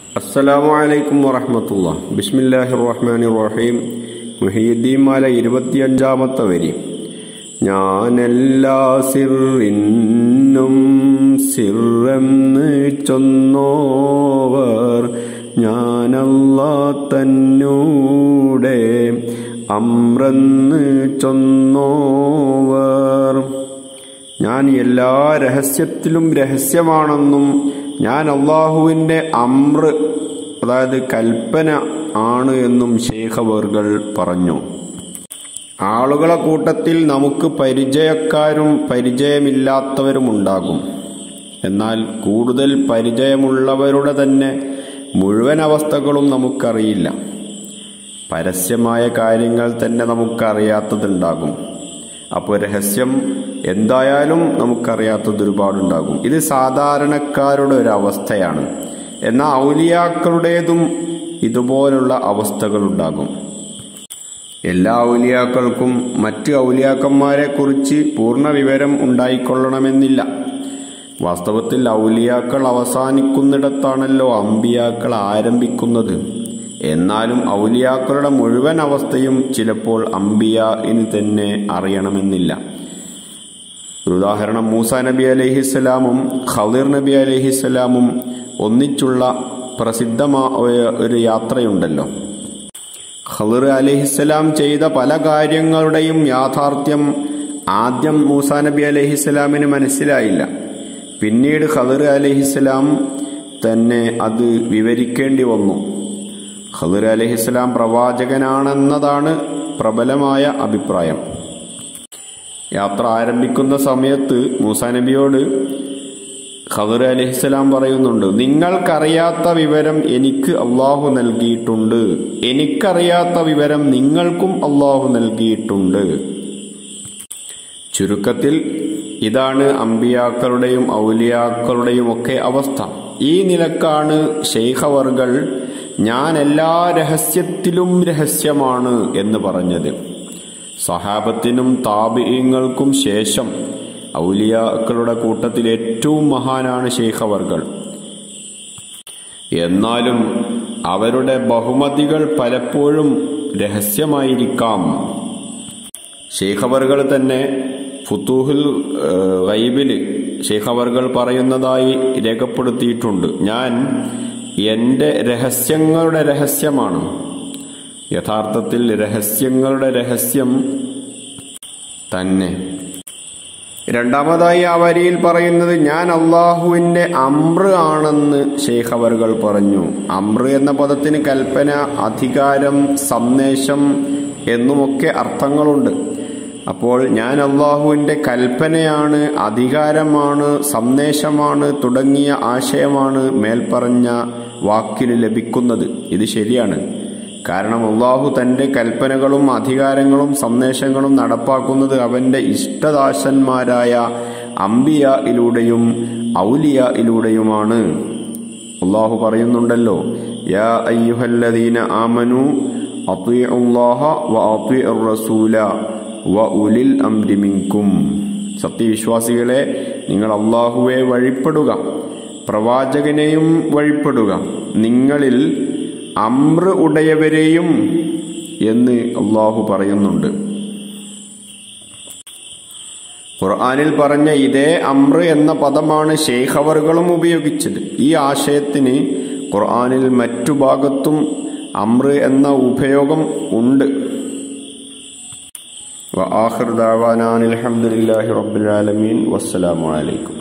അസ്സലാമു അലൈക്കും വറഹമത്തുള്ള ബിസ്മില്ലാഹി റഹ്മാനി റഹീം മുഹീദ്ദീൻ മാല ഇരുപത്തിയഞ്ചാമത്തെ വരി ഞാനെല്ലാ സിറിന്നും സിറെന്ന് ചൊന്നോവർ ഞാനല്ലാ തന്നൂടെ അമ്രെന്ന് ചൊന്നോവർ ഞാൻ എല്ലാ രഹസ്യത്തിലും രഹസ്യമാണെന്നും ഞാൻ അള്ളാഹുവിന്റെ അമ്ര അതായത് കൽപ്പന ആണ് എന്നും ശേഖവർകൾ പറഞ്ഞു ആളുകളെ കൂട്ടത്തിൽ നമുക്ക് പരിചയക്കാരും പരിചയമില്ലാത്തവരും ഉണ്ടാകും എന്നാൽ കൂടുതൽ പരിചയമുള്ളവരുടെ തന്നെ മുഴുവൻ അവസ്ഥകളും നമുക്കറിയില്ല പരസ്യമായ കാര്യങ്ങൾ തന്നെ നമുക്കറിയാത്തതുണ്ടാകും അപ്പോൾ രഹസ്യം എന്തായാലും നമുക്കറിയാത്തത് ഒരുപാടുണ്ടാകും ഇത് സാധാരണക്കാരുടെ ഒരു അവസ്ഥയാണ് എന്നാൽ ഔലിയാക്കളുടേതും ഇതുപോലുള്ള അവസ്ഥകളുണ്ടാകും എല്ലാ ഔലിയാക്കൾക്കും മറ്റ് ഔലിയാക്കന്മാരെ കുറിച്ച് പൂർണ്ണ വിവരം ഉണ്ടായിക്കൊള്ളണമെന്നില്ല വാസ്തവത്തിൽ ഔലിയാക്കൾ അവസാനിക്കുന്നിടത്താണല്ലോ അമ്പിയാക്കൾ ആരംഭിക്കുന്നത് എന്നാലും ഔലിയാക്കളുടെ മുഴുവൻ അവസ്ഥയും ചിലപ്പോൾ അമ്പിയാന് തന്നെ അറിയണമെന്നില്ല ഒരു ഉദാഹരണം മൂസ നബി അലഹിസ്സലാമും ഖദീർ നബി അലഹിസ്സലാമും ഒന്നിച്ചുള്ള പ്രസിദ്ധമായ ഒരു യാത്രയുണ്ടല്ലോ ഖദീർ അലഹിസ്സലാം ചെയ്ത പല കാര്യങ്ങളുടെയും യാഥാർത്ഥ്യം ആദ്യം മൂസ നബി അലഹിസ്സലാമിന് മനസ്സിലായില്ല പിന്നീട് ഖദീർ അലഹിസ്സലാം തന്നെ അത് വിവരിക്കേണ്ടി വന്നു ഖദർ അലഹിസ്ലാം പ്രവാചകനാണെന്നതാണ് പ്രബലമായ അഭിപ്രായം യാത്ര ആരംഭിക്കുന്ന സമയത്ത് മൂസാ നബിയോട് ഖദർ അലഹിസ്ലാം പറയുന്നുണ്ട് നിങ്ങൾക്കറിയാത്ത വിവരം എനിക്ക് അള്ളാഹു നൽകിയിട്ടുണ്ട് എനിക്കറിയാത്ത വിവരം നിങ്ങൾക്കും അള്ളാഹു നൽകിയിട്ടുണ്ട് ചുരുക്കത്തിൽ ഇതാണ് അമ്പിയാക്കളുടെയും ഔലിയാക്കളുടെയും ഒക്കെ അവസ്ഥ ഈ നിലക്കാണ് ഷെയ്ഖവർകൾ ഞാൻ എല്ലാ രഹസ്യത്തിലും രഹസ്യമാണ് എന്ന് പറഞ്ഞത് സഹാബത്തിനും താപിയങ്ങൾക്കും ശേഷം ഔലിയാക്കളുടെ കൂട്ടത്തിൽ ഏറ്റവും മഹാനാണ് ഷെയ്ഖവർകൾ എന്നാലും അവരുടെ ബഹുമതികൾ പലപ്പോഴും രഹസ്യമായിരിക്കാം ഷെയ്ഖവർകൾ തന്നെ ഫുത്തൂഹുൽ ഗൈബിൽ ഷെയ്ഖവർകൾ പറയുന്നതായി രേഖപ്പെടുത്തിയിട്ടുണ്ട് ഞാൻ എന്റെ രഹസ്യങ്ങളുടെ രഹസ്യമാണ് യഥാർത്ഥത്തിൽ രഹസ്യങ്ങളുടെ രഹസ്യം തന്നെ രണ്ടാമതായി ആ വരിയിൽ പറയുന്നത് ഞാൻ അള്ളാഹുവിന്റെ അമ്ര ആണെന്ന് ഷെയ്ഖ് അവർകൾ പറഞ്ഞു അമ്ര എന്ന പദത്തിന് കൽപ്പന അധികാരം സന്ദേശം എന്നുമൊക്കെ അർത്ഥങ്ങളുണ്ട് അപ്പോൾ ഞാൻ അള്ളാഹുവിന്റെ കൽപ്പനയാണ് അധികാരമാണ് സന്ദേശമാണ് തുടങ്ങിയ ആശയമാണ് മേൽപ്പറഞ്ഞ വാക്കിന് ലഭിക്കുന്നത് ഇത് ശരിയാണ് കാരണം അള്ളാഹു തന്റെ കൽപ്പനകളും അധികാരങ്ങളും സന്ദേശങ്ങളും നടപ്പാക്കുന്നത് അവന്റെ ഇഷ്ടദാസന്മാരായ അംബിയയിലൂടെയും ഔലിയയിലൂടെയുമാണ് അള്ളാഹു പറയുന്നുണ്ടല്ലോ യാ അയ്യുഹല്ലദീന ആമനു അള്ളാഹ വ റസൂല വ ഉലിൽ അംരിമിങ്കും സത്യവിശ്വാസികളെ നിങ്ങൾ അള്ളാഹുവെ വഴിപ്പെടുക പ്രവാചകനെയും വഴിപ്പെടുക നിങ്ങളിൽ അമ്ര ഉടയവരെയും എന്ന് അള്ളാഹു പറയുന്നുണ്ട് ഖുർആാനിൽ പറഞ്ഞ ഇതേ അമ്ര എന്ന പദമാണ് ഷെയ്ഖവറുകളും ഉപയോഗിച്ചത് ഈ ആശയത്തിന് ഖുർആാനിൽ മറ്റു ഭാഗത്തും അമ്ര എന്ന ഉപയോഗം ഉണ്ട് وآخر دعوانا أن الحمد لله رب العالمين والسلام عليكم